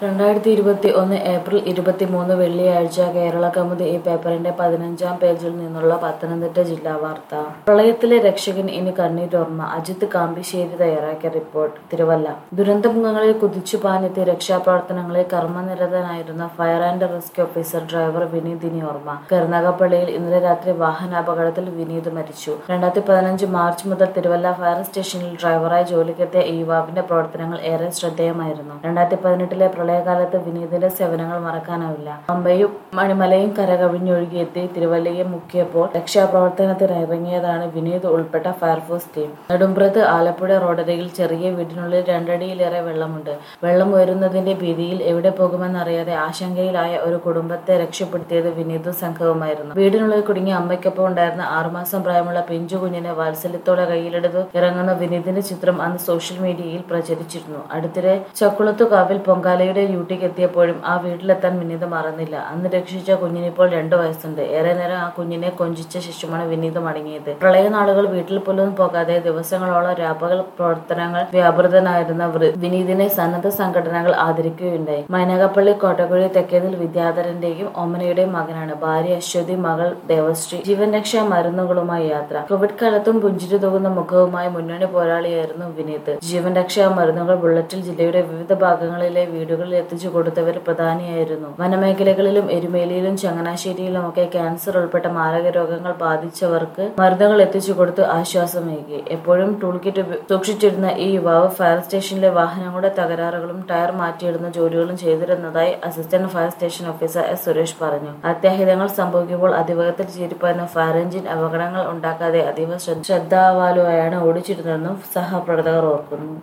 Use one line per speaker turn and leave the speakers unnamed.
രണ്ടായിരത്തി ഇരുപത്തി ഒന്ന് ഏപ്രിൽ ഇരുപത്തിമൂന്ന് വെള്ളിയാഴ്ച കേരള കൗമുദി ഈ പേപ്പറിന്റെ പതിനഞ്ചാം പേജിൽ നിന്നുള്ള പത്തനംതിട്ട ജില്ലാ വാർത്ത പ്രളയത്തിലെ രക്ഷകൻ ഇനി കണ്ണീരോർമ്മ അജിത് കാമ്പിശ്ശേരി തയ്യാറാക്കിയ റിപ്പോർട്ട് തിരുവല്ല ദുരന്തമുഖങ്ങളിൽ കുതിച്ചു പാഞ്ഞെത്തി രക്ഷാപ്രവർത്തനങ്ങളിൽ കർമ്മനിരതനായിരുന്ന fire and rescue officer driver വിനീതിനി ഓർമ്മ കരുനാഗപ്പള്ളിയിൽ ഇന്നലെ രാത്രി വാഹനാപകടത്തിൽ വിനീത് മരിച്ചു രണ്ടായിരത്തി പതിനഞ്ച് മാർച്ച് മുതൽ തിരുവല്ല ഫയർ സ്റ്റേഷനിൽ ഡ്രൈവറായി ജോലിക്കെത്തിയ ഈ യുവാവിന്റെ പ്രവർത്തനങ്ങൾ ഏറെ ശ്രദ്ധേയമായിരുന്നു രണ്ടായിരത്തി പതിനെട്ടിലെ പ്രളയകാലത്ത് വിനീതിന്റെ സേവനങ്ങൾ മറക്കാനാവില്ല പമ്പയും മണിമലയും കരകവിഞ്ഞൊഴുകിയെത്തി തിരുവല്ലയെ മുക്കിയപ്പോൾ രക്ഷാപ്രവർത്തനത്തിന് ഇറങ്ങിയതാണ് വിനീത് ഉൾപ്പെട്ട ഫയർഫോഴ്സ് ടീം നെടുമ്പ്രത്ത് ആലപ്പുഴ റോഡരികിൽ ചെറിയ വീടിനുള്ളിൽ രണ്ടടിയിലേറെ വെള്ളമുണ്ട് വെള്ളം ഉയരുന്നതിന്റെ ഭീതിയിൽ എവിടെ പോകുമെന്നറിയാതെ ആശങ്കയിലായ ഒരു കുടുംബത്തെ രക്ഷപ്പെടുത്തിയത് വിനീതും സംഘവുമായിരുന്നു വീടിനുള്ളിൽ കുടുങ്ങിയ അമ്മയ്ക്കൊപ്പം ഉണ്ടായിരുന്ന ആറുമാസം പ്രായമുള്ള പിഞ്ചു കുഞ്ഞിനെ വാത്സല്യത്തോടെ കയ്യിലെടുത്ത് ഇറങ്ങുന്ന വിനീതിന്റെ ചിത്രം അന്ന് സോഷ്യൽ മീഡിയയിൽ പ്രചരിച്ചിരുന്നു അടുത്തിടെ ചക്കുളത്തുകാവിൽ പൊങ്കാലയുടെ ഡ്യൂട്ടിക്ക് എത്തിയപ്പോഴും ആ വീട്ടിലെത്താൻ വിനീത് മറന്നില്ല അന്ന് രക്ഷിച്ച കുഞ്ഞിനിപ്പോൾ രണ്ടു വയസ്സുണ്ട് ഏറെ നേരം ആ കുഞ്ഞിനെ കൊഞ്ചിച്ച ശേഷമാണ് വിനീത് മടങ്ങിയത് പ്രളയനാളുകൾ വീട്ടിൽ പോലും പോകാതെ ദിവസങ്ങളോളം രാപകൽ പ്രവർത്തനങ്ങൾ വ്യാപൃതനായിരുന്ന വൃ- വിനീതിനെ സന്നദ്ധ സംഘടനകൾ ആദരിക്കുകയുണ്ടായി മൈനകപ്പള്ളി കോട്ടക്കുഴി തെക്കേതിൽ വിദ്യാധരന്റെയും ഓമനയുടെയും മകനാണ് ഭാര്യ അശ്വതി മകൾ ദേവശ്രീ ജീവൻ രക്ഷാ മരുന്നുകളുമായി യാത്ര കോവിഡ് കാലത്തും പുഞ്ചിരി തൂകുന്ന മുഖവുമായി മുന്നണി പോരാളിയായിരുന്നു വിനീത് ജീവൻ രക്ഷാ മരുന്നുകൾ ബുള്ളറ്റിൽ ജില്ലയുടെ വിവിധ ഭാഗങ്ങളിലെ വീടുകളിൽ എത്തിച്ചു കൊടുത്തവർ പ്രധാനിയായിരുന്നു വനമേഖലകളിലും എരുമേലിയിലും ചങ്ങനാശ്ശേരിയിലുമൊക്കെ ക്യാൻസർ ഉൾപ്പെട്ട മാരക രോഗങ്ങൾ ബാധിച്ചവർക്ക് മരുന്നുകൾ എത്തിച്ചു കൊടുത്ത് ആശ്വാസമേകി എപ്പോഴും ടൂൾ കിറ്റ് ഉപ- സൂക്ഷിച്ചിരുന്ന ഈ യുവാവ് ഫയർ സ്റ്റേഷനിലെ വാഹനങ്ങളുടെ തകരാറുകളും ടയർ മാറ്റിയിടുന്ന ജോലികളും ചെയ്തിരുന്നതായി assistant fire station officer S Suresh പറഞ്ഞു അത്യാഹിതങ്ങൾ സംഭവിക്കുമ്പോൾ അതിവേഗത്തിൽ ചീരിപ്പായുന്ന ഫയർ എഞ്ചിൻ അപകടങ്ങൾ ഉണ്ടാക്കാതെ അതീവ ശ്രദ്ധ- ശ്രദ്ധാവാലുവായാണ് ഓടിച്ചിരുന്നതെന്നും സഹപ്രവർത്തകർ ഓർക്കുന്നു